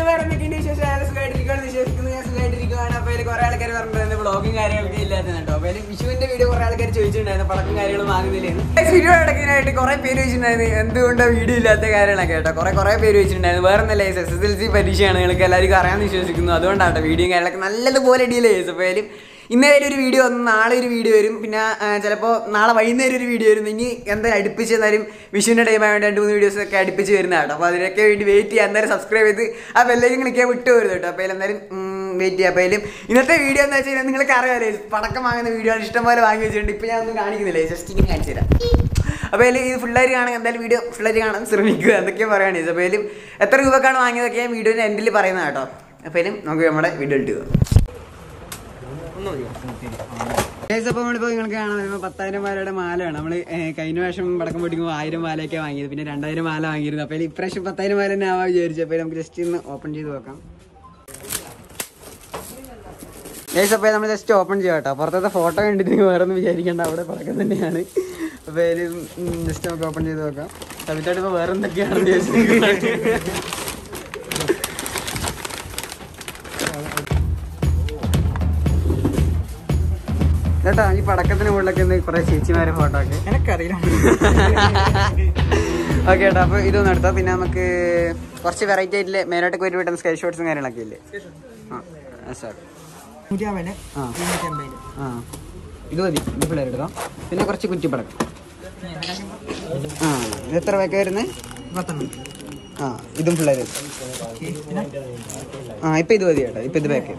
വേറെ എന്തൊക്കെയുണ്ട് വിശേഷം അയാൾ സുഖമായിട്ടിരിക്കുകയാണ് വിശ്വസിക്കുന്നത് ഞാൻ സുഖമായിട്ടിരിക്കുകയാണ് അപ്പോൾ അതിൽ കുറേ ആൾക്കാർ പറഞ്ഞിട്ടുണ്ടായിരുന്നു ബ്ലോഗും കാര്യങ്ങളൊക്കെ ഇല്ലാത്തത് കേട്ടോ അപ്പോൾ അതിൽ വിഷുവിന്റെ വീഡിയോ കുറേ ആൾക്കാർ ചോദിച്ചിട്ടുണ്ടായിരുന്നു പടക്കം കാര്യങ്ങളും വാങ്ങുന്നില്ലെന്ന് വീഡിയോ അടക്കാനായിട്ട് കുറേ പേര് ചോദിച്ചിട്ടുണ്ടായിരുന്നു എന്തുകൊണ്ടാണ് വീഡിയോ ഇല്ലാത്ത കാര്യങ്ങളൊക്കെ കേട്ടോ കുറേ കുറേ പേര് ചോദിച്ചിട്ടുണ്ടായിരുന്നു വേറെ ഒന്നല്ല എസ് എസ് എൽ സി പരീക്ഷയാണ് നിങ്ങൾക്ക് എല്ലാവർക്കും അറിയാമെന്ന് വിശ്വസിക്കുന്നു അതുകൊണ്ടാണ് കേട്ടോ വീഡിയോയും കാര്യങ്ങളൊക്കെ നല്ലതുപോലെ ഡീൽ ചെയ്തു അപ്പോൾ അതിലും ഇന്നേരം ഒരു വീഡിയോ വന്നു നാളെ ഒരു വീഡിയോ വരും പിന്നെ ചിലപ്പോൾ നാളെ വൈകുന്നേരം ഒരു വീഡിയോ വരും ഇനി എന്തായാലും അടുപ്പിച്ച് എന്നാലും വിഷുവിൻ്റെ ടൈം ആയതുകൊണ്ട് രണ്ട് മൂന്ന് വീഡിയോസ് ഒക്കെ അടുപ്പിച്ച് വരുന്ന കേട്ടോ അപ്പോൾ അതിനൊക്കെ വേണ്ടി വെയിറ്റ് ചെയ്യാം എന്തായാലും സബ്സ്ക്രൈബ് ചെയ്ത് ആ ബെല്ലേക്ക് ക്ലിക്ക് ചെയ്യാൻ വിട്ടു വരുന്നത് കേട്ടോ അപ്പോൾ അതിൽ എന്തായാലും വെയിറ്റ് ചെയ്യാം അപ്പോൾ അതിലും ഇന്നത്തെ വീഡിയോ എന്ന് വെച്ച് കഴിഞ്ഞാൽ നിങ്ങൾക്ക് അറിയാമല്ലേ പടക്കം വാങ്ങുന്ന വീഡിയോ ആണ് ഇഷ്ടംപോലെ വാങ്ങി വെച്ചിട്ടുണ്ട് ഇപ്പോൾ ഞാൻ ഒന്നും കാണിക്കുന്നില്ല ജസ്റ്റ് ഇങ്ങനെ കാണിച്ചു തരാം അപ്പോൾ അതിൽ ഇത് ഫുള്ളായിട്ട് കാണാൻ എന്തായാലും വീഡിയോ ഫുള്ളായിട്ട് കാണാൻ ശ്രമിക്കുക എന്തൊക്കെയാണ് പറയുകയാണ് അപ്പോൾ അതിലും എത്ര രൂപക്കാണ് വാങ്ങിയതൊക്കെ ഞാൻ വീഡിയോൻ്റെ എൻഡിൽ പറയുന്നത് കേട്ടോ അപ്പോൾ അതിലും നമുക്ക് നമ്മുടെ വീഡിയോ ഇട്ടുക ഗൈസ് അപ്പോൾ നമ്മളിപ്പോൾ നിങ്ങൾക്ക് കാണാൻ വരുമ്പോൾ പത്തായിരം മാലയുടെ മാലയാണ് നമ്മൾ കഴിഞ്ഞ വർഷം പടക്കം പൊട്ടിക്കുമ്പോൾ ആയിരം മാലയൊക്കെ വാങ്ങിയത് പിന്നെ രണ്ടായിരം മാല വാങ്ങിയിരുന്നു അപ്പോൾ ഇപ്രാവശ്യം പത്തായിരം മാല തന്നെ ആവാൻ വിചാരിച്ചു അപ്പോൾ നമുക്ക് ജസ്റ്റ് ഒന്ന് ഓപ്പൺ ചെയ്ത് നോക്കാം ഗൈസ് അപ്പോൾ നമ്മൾ ജസ്റ്റ് ഓപ്പൺ ചെയ്യാം കേട്ടോ പുറത്തത്തെ ഫോട്ടോ കണ്ടിട്ട് നിങ്ങൾ വേറെ ഒന്നും വിചാരിക്കേണ്ട അവിടെ പടക്കം തന്നെയാണ് അപ്പോൾ അതിൽ ജസ്റ്റ് നമുക്ക് ഓപ്പൺ ചെയ്ത് നോക്കാം കവിതായിട്ട് ഇപ്പോൾ വേറെ എന്തൊക്കെയാണെന്ന് വിചാരിച്ചു കേട്ടോ ഈ പടക്കത്തിന് മുകളിലൊക്കെ ഒന്ന് കുറെ ചേച്ചിമാരെ ഫോട്ടോ ഒക്കെ എനക്കറിയില്ല ഓക്കെ കേട്ടോ അപ്പൊ ഇതൊന്നും എടുത്താൽ പിന്നെ നമുക്ക് കുറച്ച് വെറൈറ്റി ആയിട്ടുള്ള മെയിനായിട്ട് ഒരു വിട്ടുന്ന സ്കൈ ഷോട്ട്സും കാര്യങ്ങളൊക്കെ ഇല്ലേ ആ സാർ നൂറ്റാമ്പതിന് ആ. ഇരുന്നൂറ്റമ്പതിന് ആ ഇത് മതി ഇത് പിള്ളേർ എടുക്കാം പിന്നെ കുറച്ച് കുറ്റിപ്പടക്കം ആ ഇത് എത്ര പേക്ക് വരുന്നത് പത്തെണ്ണം ആ ഇതും പിള്ളേർ ആ ഇപ്പൊ ഇത് മതി കേട്ടോ ഇപ്പൊ ഇത് പാക്ക് ചെയ്തു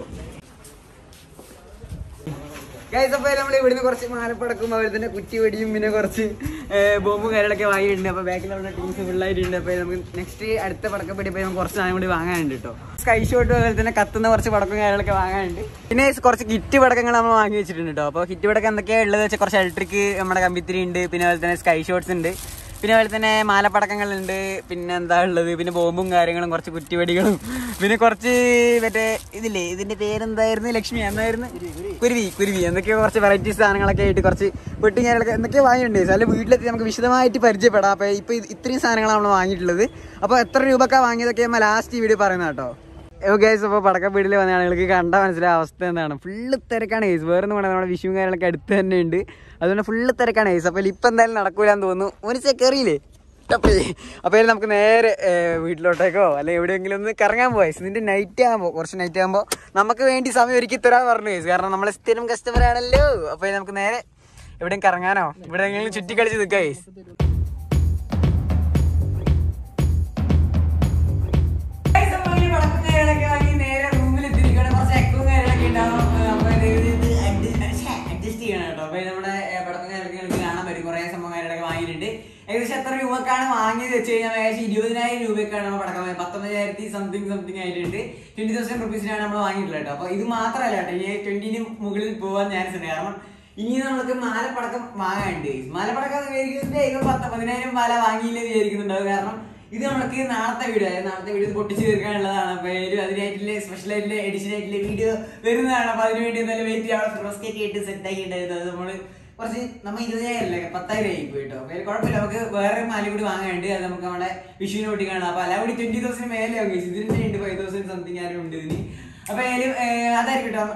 ഗൈസ് അപ്പോൾ നമ്മൾ ഇവിടുന്ന് കുറച്ച് മാലപ്പടക്കും അതുപോലെ തന്നെ കുറ്റി വെടിയും പിന്നെ കുറച്ച് ബോംബും കാര്യങ്ങളൊക്കെ വാങ്ങിയിട്ടുണ്ട് അപ്പോൾ ബാക്കിൽ നമ്മുടെ ടീംസ് ഫുള്ളായിട്ടുണ്ട് അപ്പോൾ നമുക്ക് നെക്സ്റ്റ് അടുത്ത പടക്കം പിടി നമുക്ക് കുറച്ച് സാധനം കൂടി വാങ്ങാനുണ്ട് കേട്ടോ സ്കൈ ഷോട്ട് അതുപോലെ തന്നെ കത്തുന്ന കുറച്ച് പടക്കം കാര്യങ്ങളൊക്കെ വാങ്ങാനുണ്ട് പിന്നെ കുറച്ച് കിറ്റ് പടക്കങ്ങൾ നമ്മൾ വാങ്ങി വെച്ചിട്ടുണ്ട് കേട്ടോ അപ്പോൾ കിറ്റ് പടക്കം എന്തൊക്കെയാണ് ഉള്ളത് വെച്ചാൽ കുറച്ച് ഇലക്ട്രിക് നമ്മുടെ കമ്പിത്തിരി ഉണ്ട് പിന്നെ അതുപോലെ തന്നെ സ്കൈ ഷോട്ട്സ് ഉണ്ട് പിന്നെ അതുപോലെ തന്നെ മാലപ്പടക്കങ്ങളുണ്ട് പിന്നെ എന്താ ഉള്ളത് പിന്നെ ബോംബും കാര്യങ്ങളും കുറച്ച് കുറ്റിവെടികളും പിന്നെ കുറച്ച് മറ്റേ ഇതില്ലേ ഇതിന്റെ പേരെന്തായിരുന്നു ലക്ഷ്മി എന്തായിരുന്നു കുരുവി കുരുവി എന്തൊക്കെയോ കുറച്ച് വെറൈറ്റി സാധനങ്ങളൊക്കെ ആയിട്ട് കുറച്ച് പെട്ടി ഞാനൊക്കെ എന്തൊക്കെയോ വാങ്ങിയിട്ടുണ്ട് അതിൽ വീട്ടിലെത്തി നമുക്ക് വിശദമായിട്ട് പരിചയപ്പെടാം അപ്പോൾ ഇപ്പോൾ ഇത്രയും സാധനങ്ങളാണ് നമ്മൾ വാങ്ങിയിട്ടുള്ളത് അപ്പോൾ എത്ര രൂപക്കാണ് വാങ്ങിയതൊക്കെ നമ്മൾ ലാസ്റ്റ് വീഡിയോ പറയുന്നത് കേട്ടോ ഗൈസ് അപ്പോൾ പടക്കപ്പീടിൽ വന്ന ആളുകൾക്ക് കണ്ട മനസ്സിലായ അവസ്ഥ എന്താണ് ഫുള്ള് തിരക്കാണ് ഗൈസ് വേറെ ഒന്നും വേണം നമ്മുടെ വിഷുവും കാര്യങ്ങളൊക്കെ അടുത്ത് തന്നെ ഉണ്ട് അതുകൊണ്ട് ഫുള്ള് തിരക്കാണ് ഗൈസ് അപ്പോൾ ഇപ്പം എന്തായാലും നടക്കൂലെന്ന് തോന്നുന്നു ഒരു കയറിയില്ലേ ടപ്പേ അപ്പോൾ ഇതിൽ നമുക്ക് നേരെ ഏർ, വീട്ടിലോട്ടേക്കോ അല്ലെങ്കിൽ എവിടെയെങ്കിലും ഒന്ന് കറങ്ങാൻ പോയി ഇതിൻ്റെ നൈറ്റ് ആകുമ്പോൾ കുറച്ച് നൈറ്റ് ആകുമ്പോൾ നമുക്ക് വേണ്ടി സമയം ഒരുക്കി തരാൻ പറഞ്ഞു ഗൈസ് കാരണം നമ്മൾ സ്ഥിരം കസ്റ്റമർ ആണല്ലോ അപ്പോൾ നമുക്ക് നേരെ എവിടെയും കറങ്ങാനോ എവിടെയെങ്കിലും ചുറ്റിക്കളിച്ച് നിൽക്കാം ഗൈസ് നേരെ റൂമിൽ എത്തിയിരിക്കുകയാണ് കുറച്ച് എക്കവും കാര്യങ്ങളൊക്കെ ഉണ്ടാവും അപ്പൊ ഇത് ഇത് അഡ്ജസ്റ്റ് ചെയ്യണം കേട്ടോ അപ്പൊ നമ്മുടെ പടക്കം കാര്യങ്ങളൊക്കെ നിങ്ങൾക്ക് കാണാൻ പറ്റും കുറെ സംഭവം കാര്യങ്ങളൊക്കെ വാങ്ങിയിട്ടുണ്ട് ഏകദേശം എത്ര രൂപക്കാണ് വാങ്ങിയത് വെച്ച് കഴിഞ്ഞാൽ ഏകദേശം ഇരുപതിനായിരം രൂപയ്ക്കാണ് നമ്മൾ പടക്കം വാങ്ങിയത്. പത്തൊമ്പതിനായിരത്തി സംതിങ് സംതിങ് ആയിട്ടുണ്ട് ട്വന്റി തൗസൻഡ് റുപ്പീസിനാണ് നമ്മൾ വാങ്ങിയിട്ടുള്ളത് കേട്ടോ അപ്പൊ ഇത് മാത്രമല്ല കേട്ടോ ഇനി ട്വന്റിന് മുകളിൽ പോകാൻ ചാൻസ് ഉണ്ട് കാരണം ഇനി നമുക്ക് മാലപ്പടക്കം വാങ്ങാനുണ്ട് മാലപ്പടക്കം വിചാരിക്കുന്നുണ്ട് ഇപ്പൊ പത്ത് പതിനായിരം മാല വാങ്ങിയില്ലേ വിചാരിക്കുന്നുണ്ടാവും കാരണം ഇത് നമുക്ക് നാളത്തെ വീഡിയോ അതായത് നാളത്തെ വീഡിയോ പൊട്ടിച്ച് തീർക്കാനുള്ളതാണ് അപ്പൊ ഇതിലും അതിനായിട്ടുള്ള സ്പെഷ്യൽ ആയിട്ടുള്ള എഡിഷൻ ആയിട്ടുള്ള വീഡിയോ വരുന്നതാണ് അപ്പൊ അതിന് വേണ്ടി എന്തായാലും വെയിറ്റ് ചെയ്യാം ഫിറോസ് കേക്ക് ആയിട്ട് സെറ്റ് ആക്കി ഉണ്ടായിരുന്നു അത് നമ്മള് കുറച്ച് നമ്മൾ ഇരുപതിനായിരം അല്ലേ പത്തായിരം ആയി പോയിട്ടോ അപ്പൊ അതിൽ കുഴപ്പമില്ല നമുക്ക് വേറെ മാല കൂടി വാങ്ങാനുണ്ട് അത് നമുക്ക് നമ്മുടെ വിഷുവിന് പൊട്ടിക്കാണ് അപ്പൊ അല്ല കൂടി ട്വന്റി തൗസൻഡ് മേലെ ആവും guys. ഇതിന് ഉണ്ട് ഫൈവ് തൗസൻഡ് സംതിങ് ആരും ഉണ്ട് ഇതിന് അപ്പൊ അതിലും അതായിരിക്കും കേട്ടോ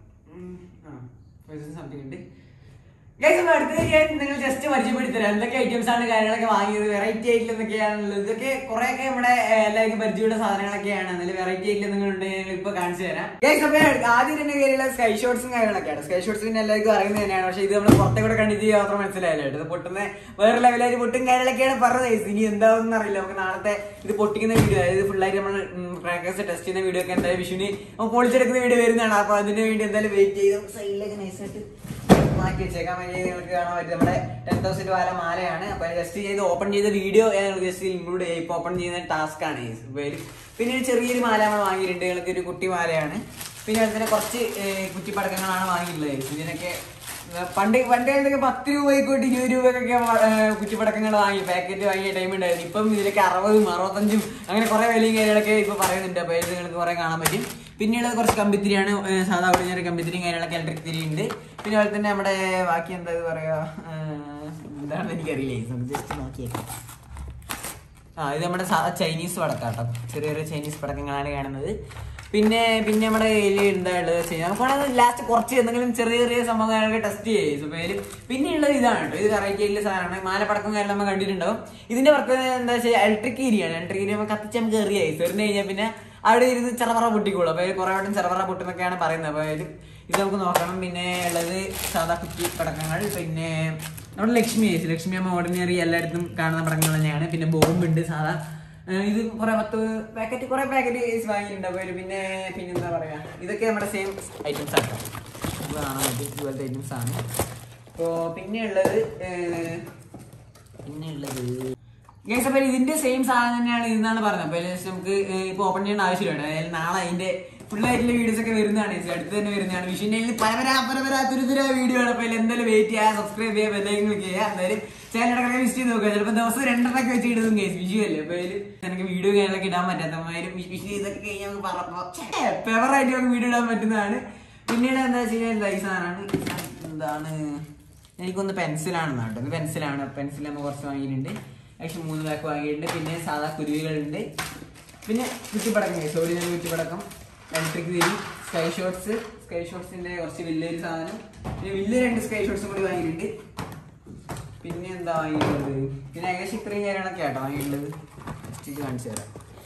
ഫൈവ് തൗസൻഡ് സംതിങ് ഉണ്ട് ഗൈസ് അപ്പോൾ അടുത്തത് ഞാൻ നിങ്ങൾ ജസ്റ്റ് പരിചയപ്പെടുത്തരാം എന്തൊക്കെ ഐറ്റംസ് ആണ് കാര്യങ്ങളൊക്കെ വാങ്ങിയത് വെറൈറ്റി ആയിട്ടുള്ള എന്തൊക്കെയാണുള്ളത് ഇതൊക്കെ കുറെയൊക്കെ നമ്മുടെ ഏർ, എല്ലാവർക്കും പരിചയമുള്ള സാധനങ്ങളൊക്കെയാണ് അതിൽ വെറൈറ്റി ആയിട്ടുള്ള നിങ്ങൾ ഉണ്ടെങ്കിൽ ഞങ്ങൾ ഇപ്പൊ കാണിച്ചു തരാം ഗൈസ് അപ്പോൾ ആദ്യം തന്നെ കയറിയുള്ള സ്കൈ ഷോട്ട്സും കാര്യങ്ങളൊക്കെയാണ് സ്കൈ ഷോട്ട്സ് പിന്നെ എല്ലാവർക്കും അറിയുന്നത് തന്നെയാണ് പക്ഷേ ഇത് നമ്മൾ പുറത്തെ കൂടെ കണ്ടിട്ട് മാത്രം മനസ്സിലായില്ല കേട്ടോ ഇത് പൊട്ടുന്ന വേറെ ലെവലായിട്ട് പൊട്ടും കാര്യങ്ങളൊക്കെയാണ് പറഞ്ഞത് guys. ഇനി എന്താണെന്ന് അറിയില്ല നമുക്ക് നാളത്തെ ഇത് പൊട്ടിക്കുന്ന വീഡിയോ അതായത് ഫുള്ളായിട്ട് നമ്മൾ ക്രാക്കേഴ്സ് ടെസ്റ്റ് ചെയ്യുന്ന വീഡിയോ ഒക്കെ എന്തായാലും വിഷുവിന് നമുക്ക് പൊളിച്ചെടുക്കുന്ന വീഡിയോ വരുന്നതാണ് അപ്പൊ അതിന് വേണ്ടി എന്തായാലും വെയിറ്റ് ചെയ്ത് സൈഡിലേക്ക് നൈസായിട്ട് മാറ്റി വെച്ചേക്കാൻ വേണ്ടി നിങ്ങൾക്ക് കാണാൻ പറ്റും നമ്മുടെ ടെൻ തൗസൻഡ് വാല മാലയാണ് അപ്പൊ ജസ്റ്റ് ചെയ്ത് ഓപ്പൺ ചെയ്ത വീഡിയോ ജസ്റ്റ് ഇൻക്ലൂഡ് ചെയ്യും ഇപ്പൊ ഓപ്പൺ ചെയ്യുന്ന ടാസ്ക് ആണ് ഈ മൊബൈൽ പിന്നെ ഒരു ചെറിയൊരു മാല നമ്മൾ വാങ്ങിയിട്ടുണ്ട് നിങ്ങൾക്ക് ഒരു കുട്ടി മാലയാണ് പിന്നെ അതുപോലെ തന്നെ കുറച്ച് ഏർ, കുറ്റിപ്പടക്കങ്ങളാണ് വാങ്ങിയിട്ടുള്ളത് ഇതിനൊക്കെ ഏർ, പണ്ട് പണ്ട് കാലത്തൊക്കെ പത്ത് രൂപയ്ക്കോട്ട് ഇരുപത് രൂപയ്ക്കൊക്കെ ഏർ, കുറ്റിപ്പടക്കങ്ങൾ വാങ്ങി പാക്കറ്റ് വാങ്ങിയ ടൈം ഉണ്ടായിരുന്നു ഇപ്പം ഇതിലൊക്കെ അറുപതും അറുപത്തഞ്ചും അങ്ങനെ കുറെ വിലയും കാര്യങ്ങളൊക്കെ ഇപ്പൊ പറയുന്നുണ്ട് അപ്പൊ ഇത് നിങ്ങൾക്ക് കുറെ കാണാൻ പറ്റും പിന്നെയുള്ളത് കുറച്ച് കമ്പിത്തിരിയാണ് ഏർ, സാധാ ഒടിഞ്ഞൊരു കമ്പിത്തിരിയും കാര്യങ്ങളൊക്കെ ഇലക്ട്രിക് തിരി ഉണ്ട് പിന്നെ അതുപോലെ തന്നെ നമ്മുടെ ബാക്കി എന്താ ഇത് പറയാ ഏർ, എന്താണെന്ന് എനിക്കറിയില്ല നമുക്ക് ജസ്റ്റ് നോക്കിയേക്കാം ആ ഇത് നമ്മുടെ സാ- ചൈനീസ് പടക്കാട്ടോ ചെറിയ ചെറിയ ചൈനീസ് പടക്കങ്ങളാണ് കാണുന്നത് പിന്നെ പിന്നെ നമ്മുടെ കയ്യിൽ എന്താ ഉള്ളത് വെച്ച് കഴിഞ്ഞാൽ നമുക്ക് ലാസ്റ്റ് കുറച്ച് എന്തെങ്കിലും ചെറിയ ചെറിയ സംഭവങ്ങളൊക്കെ ടെസ്റ്റ് ചെയ്യും സുബേര് പിന്നെ ഉള്ളത് ഇതാണ് കേട്ടോ ഇത് വെറൈറ്റി ആയിട്ടുള്ള സാധനമാണ് മാലപ്പടക്കം കാര്യം നമ്മൾ കണ്ടിട്ടുണ്ടാവും ഇതിന്റെ പ്രത്യേകത എന്താ വെച്ചാൽ ഇലക്ട്രിക് ഏരിയയാണ് ഇലക്ട്രിക് ഏരിയ കത്തിച്ച് നമുക്ക് എറിയായി എറിഞ്ഞു കഴിഞ്ഞാൽ പിന്നെ അവിടെ ഇരുന്ന് ചെറപറ പൊട്ടിക്കോളും അപ്പോൾ കുറെ വട്ടം ചെറപറ പൊട്ടുന്നൊക്കെയാണ് പറയുന്നത് അപ്പോൾ ഇത് ഇത് നമുക്ക് നോക്കണം പിന്നെ ഉള്ളത് സാധാ കുറ്റി പടക്കങ്ങൾ പിന്നെ നമ്മുടെ ലക്ഷ്മി ഐസ് ലക്ഷ്മി അമ്മ ഓർഡിനറി എല്ലായിടത്തും കാണുന്ന പടക്കങ്ങൾ തന്നെയാണ് പിന്നെ ബോംബുണ്ട് സാധാ ഏഹ് ഇത് കുറെ പത്ത് പാക്കറ്റ് കുറെ പാക്കറ്റ് ഐസ് വാങ്ങിയിട്ടുണ്ട് അപ്പോൾ ഇതില് പിന്നെ പിന്നെ എന്താ പറയാ ഇതൊക്കെ നമ്മുടെ സെയിം ഐറ്റംസ് ആണ് ഇത് കാണാൻ പറ്റും ഇതുപോലത്തെ ഐറ്റംസ് ആണ് അപ്പോൾ പിന്നെ ഉള്ളത് ഏഹ്, പിന്നെ ഉള്ളത് ഗൈസ് അപ്പോൾ ഇതിന്റെ സെയിം സാധനം തന്നെയാണ് ഇതെന്നാണ് പറഞ്ഞത് അപ്പോൾ ജസ്റ്റ് നമുക്ക് ഇപ്പോൾ ഓപ്പൺ ചെയ്യേണ്ട ആവശ്യമില്ല അതായത് നാളെ അതിന്റെ ഫുൾ ആയിട്ടുള്ള വീഡിയോസ് ഒക്കെ വരുന്നതാണ് guys. അടുത്ത് തന്നെ വരുന്നതാണ് വിഷുവിന്റെ പരപരാ പരപരാ തുരുതുര വീഡിയോ ആണ് അപ്പോൾ എന്തായാലും വെയിറ്റ് ചെയ്യുക സബ്സ്ക്രൈബ് ചെയ്യുക ബെല്ലൈക്കൻ ക്ലിക്ക് ചെയ്യുക എന്തായാലും ചാനലൊക്കെ വിസിറ്റ് ചെയ്ത് നോക്കുക ചിലപ്പോൾ ദിവസം രണ്ടെണ്ണൊക്കെ വെച്ച് ഇടും ഗൈസ് വിഷു അല്ലേ അപ്പോൾ അതിൽ എനിക്ക് വീഡിയോ കാര്യങ്ങളൊക്കെ ഇടാൻ പറ്റാത്തമാരും വിഷു ഇതൊക്കെ കഴിഞ്ഞാൽ നമുക്ക് പറഞ്ഞപ്പോൾ ഫേവറായിട്ട് നമുക്ക് വീഡിയോ ഇടാൻ പറ്റുന്നതാണ് പിന്നീട് എന്താ വെച്ച് കഴിഞ്ഞാൽ ഈ സാധനമാണ് ഈ സാധനം എന്താണ് എനിക്കൊന്ന് പെൻസിലാണെന്ന് കേട്ടോ ഇത് പെൻസിലാണ് പെൻസിൽ നമ്മൾ കുറച്ച് വാങ്ങിയിട്ടുണ്ട് ഏകദേശം മൂന്ന് ബാക്ക് വാങ്ങിയിട്ടുണ്ട് പിന്നെ സാധാ കുരുവികളുണ്ട് പിന്നെ കുറ്റിപ്പടക്കം സോറി ഞാൻ കുറ്റിപ്പടക്കം ഇലക്ട്രിക് തിരി സ്കൈ ഷോട്ട്സ് സ്കൈ ഷോട്ട്സിന്റെ കുറച്ച് വലിയൊരു സാധനം പിന്നെ വലിയ രണ്ട് സ്കൈ ഷോട്ട്സും കൂടി വാങ്ങിയിട്ടുണ്ട് പിന്നെ എന്താ വാങ്ങിയിട്ടുള്ളത് പിന്നെ ഏകദേശം ഇത്രയും കാര്യങ്ങളൊക്കെ ആട്ടോ വാങ്ങിയിട്ടുള്ളത് ഇത് കാണിച്ചു തരാം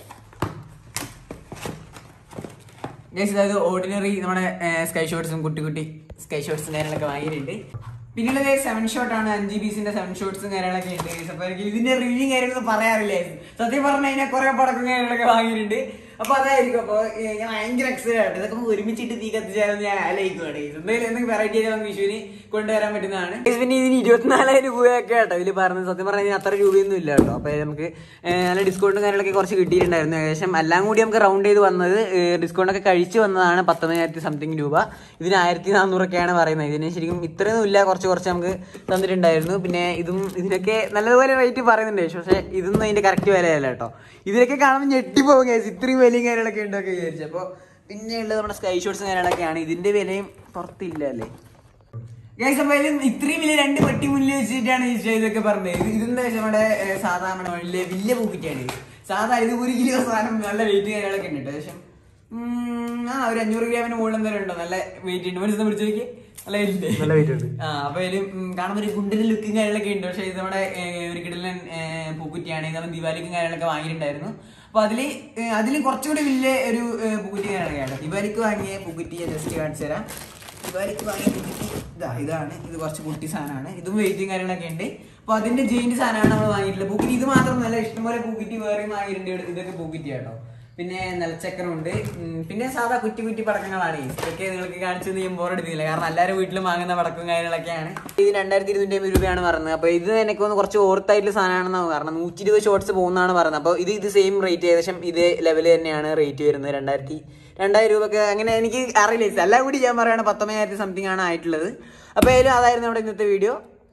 ഗൈസ് അതായത് ഓർഡിനറി നമ്മുടെ സ്കൈ ഷോട്ട്സും കുട്ടി കുട്ടി സ്കൈ ഷോട്ട്സും കാര്യങ്ങളൊക്കെ വാങ്ങിയിട്ടുണ്ട് പിന്നെയുള്ളത് സെവൻ ഷോട്ട് ആണ് അഞ്ച് പീസിന്റെ സെവൻ ഷോട്ട്സും കാര്യങ്ങളൊക്കെ ഉണ്ട് guys. അപ്പൊ എനിക്ക് ഇതിന്റെ റിവ്യൂ കാര്യങ്ങളൊന്നും പറയാറില്ല guys. സത്യം പറഞ്ഞു കഴിഞ്ഞാൽ കുറെ പടക്കം കാര്യങ്ങളൊക്കെ വാങ്ങിയിട്ടുണ്ട് അപ്പൊ അതായിരിക്കും അപ്പൊ ഏർ, ഞാൻ ഭയങ്കര എക്സൈറ്റഡ് ആയിട്ട് ഇതൊക്കെ ഒന്ന് ഒരുമിച്ചിട്ട് തീ കത്തിച്ചാലും ഞാൻ ആലോചിക്കുവാണ് guys. എന്തായാലും എന്തെങ്കിലും വെറൈറ്റി ആയിട്ട് നമുക്ക് വിഷുവിന് കൊണ്ടുവരാൻ പറ്റുന്നതാണ് Guys, പിന്നെ ഇതിന് ഇരുപത്തിനാലായിരം രൂപയൊക്കെ കേട്ടോ ഇതിൽ പറഞ്ഞത് സത്യം പറഞ്ഞാൽ അത്ര രൂപയൊന്നും ഇല്ല കേട്ടോ അപ്പൊ നമുക്ക് ഏർ, നല്ല ഡിസ്കൗണ്ടും കാര്യങ്ങളൊക്കെ കുറച്ച് കിട്ടിയിട്ടുണ്ടായിരുന്നു ഏകദേശം എല്ലാം കൂടി നമുക്ക് റൗണ്ട് ചെയ്ത് വന്നത് ഡിസ്കൗണ്ട് ഒക്കെ കഴിച്ച് വന്നതാണ് പത്തൊമ്പതിനായിരത്തി സംതിങ് രൂപ ഇതിന് ആയിരത്തി നാനൂറൊക്കെയാണ് പറയുന്നത് ഇതിന് ശരിക്കും ഇത്രയൊന്നും ഇല്ല കുറച്ച് കുറച്ച് നമുക്ക് തന്നിട്ടുണ്ടായിരുന്നു പിന്നെ ഇതും ഇതിനൊക്കെ നല്ലതുപോലെ റേറ്റ് പറയുന്നുണ്ട് പക്ഷേ ഇതൊന്നും അതിന്റെ കറക്റ്റ് വിലയല്ല കേട്ടോ ഇതിനൊക്കെ കാണുമ്പോൾ ഞെട്ടിപ്പോകും കേസ് ഇത്രയും വിലയും കാര്യങ്ങളൊക്കെ ഉണ്ടൊക്കെ വിചാരിച്ചു അപ്പോൾ പിന്നെ ഉള്ളത് നമ്മുടെ സ്കൈ ഷോട്ട്സും കാര്യങ്ങളൊക്കെയാണ് ഇതിന്റെ വിലയും പുറത്തില്ല അല്ലേ ഗൈസ് അപ്പോഴും ഇത്രയും വലിയ രണ്ട് പെട്ടി മുന്നിൽ വെച്ചിട്ടാണ് ഈ ഇതൊക്കെ പറഞ്ഞത് ഇത് ഇതെന്താ വെച്ചാൽ നമ്മുടെ ഏഹ്, സാധാരണ വലിയ വലിയ പൂക്കിറ്റാണ് ഇത് സാധാ ഇത് ഒരു കിലോ സാധനം നല്ല വെയിറ്റ് കാര്യങ്ങളൊക്കെ ഉണ്ട് ഏകദേശം ഉം, ആ ഒരു അഞ്ഞൂറ് ഗ്രാമിന് മുകളിൽ എന്തായാലും ഉണ്ടോ നല്ല വെയിറ്റ് ഉണ്ട് മനസ്സിൽ പിടിച്ചു നോക്കി നല്ല വെയിറ്റ് നല്ല weight ഉണ്ട്. ആ അപ്പൊ ഇതില് ഉം, കാണുമ്പോൾ ഒരു ഗുണ്ടിന്റെ ലുക്കും കാര്യങ്ങളൊക്കെ ഉണ്ട് പക്ഷെ ഇത് നമ്മുടെ ഏഹ്, ഒരു കിടലൻ ഏഹ്, പൂക്കുറ്റിയാണ് ഇത് നമ്മൾ ദിവാലിക്കും കാര്യങ്ങളൊക്കെ വാങ്ങിയിട്ടുണ്ടായിരുന്നു അപ്പൊ അതില് ഏഹ്, അതില് കുറച്ചുകൂടി വലിയ ഒരു ഏഹ്, പൂക്കുറ്റി കാര്യങ്ങളൊക്കെയാണ് ദിവാലിക്ക് വാങ്ങിയ പൂക്കുറ്റി ജസ്റ്റ് കാണിച്ചു തരാം ദിവാലിക്ക് വാങ്ങിയ പൂക്കുറ്റി ഇതാ ഇതാണ് ഇത് കുറച്ച് കുട്ടി സാധനമാണ് ഇതും വെയിറ്റും കാര്യങ്ങളൊക്കെ ഉണ്ട് അപ്പൊ അതിന്റെ ജെയിന്റ് സാധനമാണ് നമ്മൾ വാങ്ങിയിട്ടുള്ളത് പൂക്കുറ്റി ഇത് മാത്രമല്ല ഇഷ്ടംപോലെ പൂക്കുറ്റി വേറെയും വാങ്ങിയിട്ടുണ്ട് ഇവിടെ- ഇതൊക്കെ പൂക്കുറ്റി കേട്ടോ പിന്നെ നിലച്ചക്കറുണ്ട് ഉം, പിന്നെ സാധാ കുറ്റി കുറ്റി പടക്കങ്ങളാണ് ഈ ഇതൊക്കെ നിങ്ങൾക്ക് കാണിച്ചു ഞാൻ ബോറെടുത്തില്ല കാരണം എല്ലാവരും വീട്ടിലും വാങ്ങുന്ന പടക്കവും കാര്യങ്ങളൊക്കെയാണ് ഇത് രണ്ടായിരത്തി ഇരുന്നൂറ്റി അമ്പത് രൂപയാണ് പറയുന്നത് അപ്പോൾ ഇത് എനിക്ക് ഒന്ന് കുറച്ച് ഓർത്തായിട്ടുള്ള സാധനമാണെന്നാണ് കാരണം നൂറ്റി ഇരുപത് ഷോർട്സ് പോകുന്നതാണ് പറയുന്നത് അപ്പോൾ ഇത് ഇത് സെയിം റേറ്റ് ഏകദേശം ഇതേ ലെവൽ തന്നെയാണ് റേറ്റ് വരുന്നത് രണ്ടായിരത്തി രണ്ടായിരം രൂപക്ക് അങ്ങനെ എനിക്ക് അറിയില്ല എല്ലാം കൂടി ഞാൻ പറയുകയാണ് പത്തൊമ്പതിനായിരത്തി സംതിങ് ആണ് ആയിട്ടുള്ളത് അപ്പോൾ ഏതായാലും അതായിരുന്നു നമ്മുടെ ഇന്നത്തെ വീഡിയോ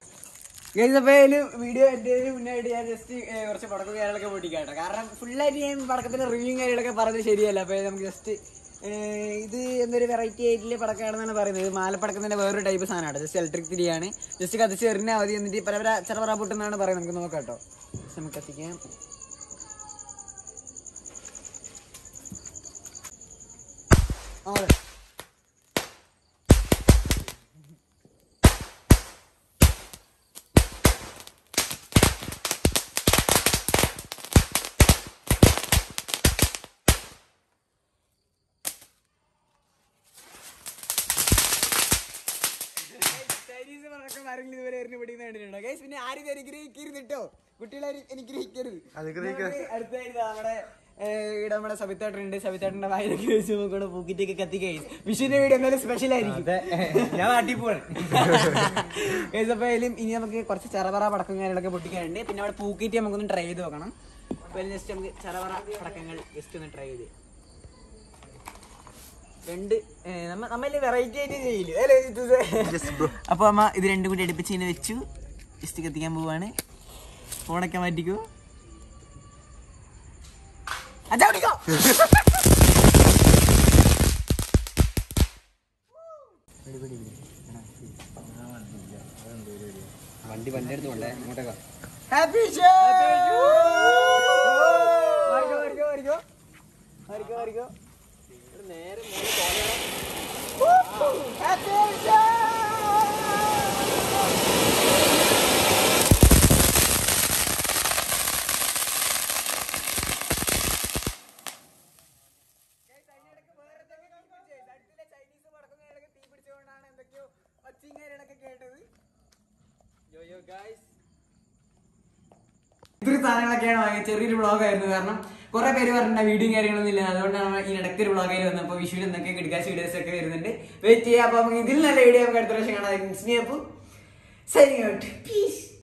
ഗൈസ് അപ്പോൾ വീഡിയോ എൻ്റെ മുന്നായിട്ട് ഞാൻ ജസ്റ്റ് കുറച്ച് പടക്കം കാര്യങ്ങളൊക്കെ പൊട്ടിക്കാട്ടോ കാരണം ഫുള്ളായിട്ട് ഞാൻ പടക്കത്തിന്റെ റിവ്യൂ കാര്യങ്ങളൊക്കെ പറഞ്ഞത് ശരിയല്ല അപ്പോൾ നമുക്ക് ജസ്റ്റ് ഇത് എന്തൊരു വെറൈറ്റി ആയിട്ടുള്ള പടക്കമാണെന്നാണ് പറയുന്നത് ഇത് മാലപ്പടക്കത്തിന്റെ വേറൊരു ടൈപ്പ് സാധനമാണ് ജസ്റ്റ് ഇലക്ട്രിക് തിരിയാണ് ജസ്റ്റ് കത്തിച്ച് എറിഞ്ഞാൽ മതി എന്നിട്ട് പല പല ചെറപറ പൊട്ടുന്നാണ് പറയുന്നത് നമുക്ക് നോക്കാം കേട്ടോ നമുക്ക് കത്തിക്കാം ആ, അതെ. ചൈനീസ് പടക്കം ആരെങ്കിലും ഇതുവരെ എറിഞ്ഞു പിടിക്കുന്ന കണ്ടിട്ടുണ്ടോ ഗൈസ് പിന്നെ ആരും ഇത് അനുഗ്രഹിക്കരുത് കുട്ടികളെ അനുഗ്രഹിക്കരുത് അനുഗ്രഹിക്ക- നമുക്ക് അടുത്തായിട്ട് ദാ നമ്മുടെ ഏഹ്, ഇവിടെ നമ്മുടെ സബിത്തേട്ടനുണ്ട് സബിത്തേട്ടന്റെ വായിലൊക്കെ വെച്ച് നോക്കണം പൂക്കിറ്റൊക്കെ കത്തി കഴിച്ച് വിഷുവിന്റെ വീട് എന്തായാലും സ്പെഷ്യൽ ആയിരിക്കും ഞാൻ നാട്ടിൽ പോവാണ് ഗൈസ് അപ്പൊ അതിലും ഇനി നമുക്ക് കുറച്ച് ചെറപറ പടക്കം കാര്യങ്ങളൊക്കെ പൊട്ടിക്കാനുണ്ട് പിന്നെ അവിടെ പൂക്കിറ്റ് നമുക്കൊന്ന് ട്രൈ ചെയ്ത് നോക്കണം അപ്പൊ ജസ്റ്റ് നമുക്ക് ചെറപറ പടക്കങ്ങൾ ജസ്റ്റ് ഒന്ന് ട്രൈ ചെയ്ത് രണ്ട് ഏഹ്, നമ്മ നമ്മളിൽ വെറൈറ്റി ആയിട്ട് ചെയ്യില്ല അല്ലേ ജിത്തുസേ? അപ്പൊ അമ്മ ഇത് രണ്ടും കൂടി അടുപ്പിച്ച് ഇങ്ങനെ വെച്ചു ജസ്റ്റ് കത്തിക്കാൻ പോവാണ് ഫോണൊക്കെ മാറ്റിക്കോ അച്ഛാ പിടിക്കോ വണ്ടി വണ്ടി എടുത്തോണ്ടേ അങ്ങോട്ടേക്കാ ഹാപ്പി ഷോ മാറിക്കോ മാറിക്കോ നേരെ ഇത്രയും സാധനങ്ങളൊക്കെയാണ് വാങ്ങിയത് ചെറിയൊരു വ്ളോഗ് ആയിരുന്നു കാരണം കുറെ പേര് പറഞ്ഞ വീഡിയോ കാര്യങ്ങളൊന്നും ഇല്ല അതുകൊണ്ടാണ് ഈ ഇടയ്ക്ക് ഒരു വ്ളോഗ് ആയി വന്നപ്പോൾ വിഷുവിന് എന്തൊക്കെ കിടക്കാശ് വീഡിയോസ് ഒക്കെ വരുന്നുണ്ട് വെയിറ്റ് ചെയ്യാം അപ്പം ഇതിൽ നല്ല വീഡിയോ നമുക്ക് അടുത്ത പ്രാവശ്യം കാണാം സൈനിങ് ഔട്ട് പീസ്